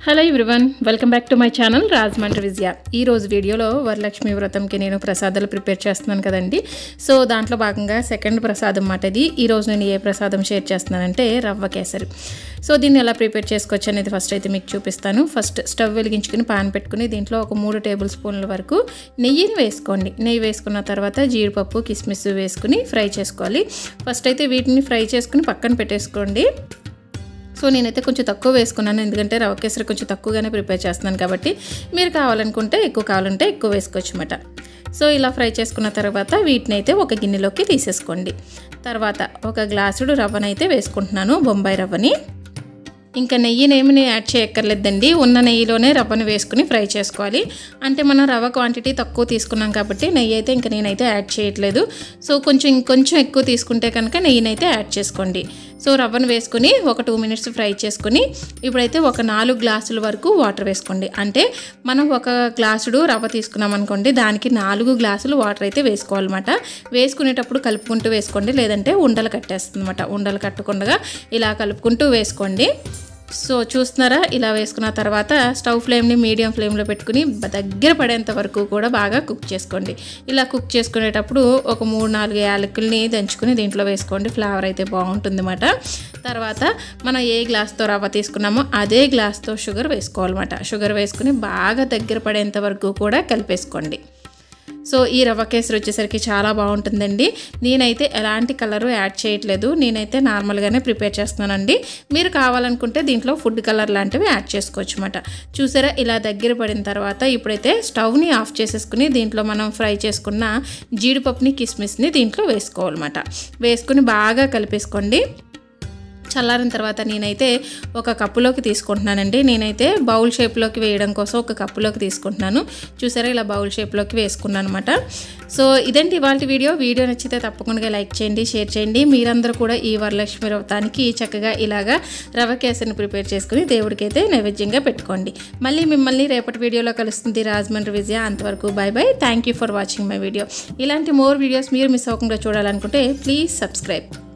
hello everyone welcome back to my channel Rajahmundry Vijaya ఈ రోజు వీడియోలో వరలక్ష్మి వ్రతంకి నేను ప్రసాదాలు ప్రిపేర్ చేస్తున్నాను కదండి సో దాంట్లో భాగంగా సెకండ్ ప్రసాదం మాట ఇది ఈ రోజు నేను ఏ ప్రసాదం షేర్ చేస్తున్నానంటే రవ్వ కేసరి సో దీన్ని ఎలా ప్రిపేర్ చేసుకోవచ్చు అనేది ఫస్ట్ అయితే మీకు చూపిస్తాను ఫస్ట్ స్టవ్ వెలిగించుకుని పాన్ పెట్టుకుని దీంట్లో ఒక మూడు టేబుల్ స్పూన్ల వరకు నెయ్యిని వేసుకోండి నెయ్యి వేసుకున్న తర్వాత జీడిపప్పు కిస్మిస్ వేసుకుని ఫ్రై చేసుకోవాలి ఫస్ట్ అయితే వీటిని ఫ్రై చేసుకుని పక్కన పెట్టేసుకోండి సో నేనైతే కొంచెం తక్కువ వేసుకున్నాను ఎందుకంటే రవ కేసరి కొంచెం తక్కువగానే ప్రిపేర్ చేస్తున్నాను కాబట్టి మీరు కావాలనుకుంటే ఎక్కువ కావాలంటే ఎక్కువ వేసుకోవచ్చు అన్నమాట సో ఇలా ఫ్రై చేసుకున్న తర్వాత వీటిని అయితే ఒక గిన్నెలోకి తీసేసుకోండి తర్వాత ఒక గ్లాసుడు రవ్వనైతే వేసుకుంటున్నాను బొంబాయి రవ్వని ఇంకా నెయ్యినేమి యాడ్ చేయక్కర్లేదండి ఉన్న నెయ్యిలోనే రవ్వను వేసుకుని ఫ్రై చేసుకోవాలి అంటే మనం రవ్వ క్వాంటిటీ తక్కువ తీసుకున్నాం కాబట్టి నెయ్యి అయితే ఇంకా నేనైతే యాడ్ చేయట్లేదు సో కొంచెం ఇంకొంచెం ఎక్కువ తీసుకుంటే కనుక నెయ్యినైతే యాడ్ చేసుకోండి సో రవ్వను వేసుకుని ఒక టూ మినిట్స్ ఫ్రై చేసుకుని ఇప్పుడైతే ఒక నాలుగు గ్లాసుల వరకు వాటర్ వేసుకోండి అంటే మనం ఒక గ్లాసుడు రవ్వ తీసుకున్నాం అనుకోండి దానికి నాలుగు గ్లాసులు వాటర్ అయితే వేసుకోవాలన్నమాట వేసుకునేటప్పుడు కలుపుకుంటూ వేసుకోండి లేదంటే ఉండలు కట్టేస్తుంది అనమాట ఉండలు కట్టకుండా ఇలా కలుపుకుంటూ వేసుకోండి సో చూస్తున్నారా ఇలా వేసుకున్న తర్వాత స్టవ్ ఫ్లేమ్ని మీడియం ఫ్లేమ్లో పెట్టుకుని బ- దగ్గర పడేంత వరకు కూడా బాగా కుక్ చేసుకోండి ఇలా కుక్ చేసుకునేటప్పుడు ఒక మూడు నాలుగు యాలకుల్ని దంచుకుని దీంట్లో వేసుకోండి ఫ్లేవర్ అయితే బాగుంటుంది అన్నమాట తర్వాత మనం ఏ గ్లాస్తో రవ్వ తీసుకున్నామో అదే గ్లాస్తో షుగర్ వేసుకోవాలన్నమాట షుగర్ వేసుకుని బాగా దగ్గర పడేంత వరకు కూడా కలిపేసుకోండి సో ఈ రవ్వ కేసరి వచ్చేసరికి చాలా బాగుంటుందండి నేనైతే ఎలాంటి కలరు యాడ్ చేయట్లేదు నేనైతే నార్మల్గానే ప్రిపేర్ చేస్తున్నానండి మీరు కావాలనుకుంటే దీంట్లో ఫుడ్ కలర్ లాంటివి యాడ్ చేసుకోవచ్చు అనమాట చూసారా ఇలా దగ్గర పడిన తర్వాత ఇప్పుడైతే స్టవ్ని ఆఫ్ చేసేసుకుని దీంట్లో మనం ఫ్రై చేసుకున్న జీడిపప్పుని కిస్మిస్ని దీంట్లో వేసుకోవాలన్నమాట వేసుకుని బాగా కలిపేసుకోండి చల్లారిన తర్వాత నేనైతే ఒక కప్పులోకి తీసుకుంటున్నానండి నేనైతే బౌల్ షేప్లోకి వేయడం కోసం ఒక కప్పులోకి తీసుకుంటున్నాను చూసారా ఇలా బౌల్ షేప్లోకి వేసుకున్నాను అనమాట సో ఇదండి ఇవాళ వీడియో వీడియో నచ్చితే తప్పకుండా లైక్ చేయండి షేర్ చేయండి మీరందరూ కూడా ఈ వరలక్ష్మి వ్రతానికి చక్కగా ఇలాగా రవ కేసరిని ప్రిపేర్ చేసుకుని దేవుడికి అయితే నైవేద్యంగా పెట్టుకోండి మళ్ళీ మిమ్మల్ని రేపటి వీడియోలో కలుస్తుంది రాజమండ్రి విజయ అంతవరకు bye bye thank you for watching my video ఇలాంటి మోర్ వీడియోస్ మీరు మిస్ అవ్వకుండా చూడాలనుకుంటే ప్లీజ్ సబ్స్క్రైబ్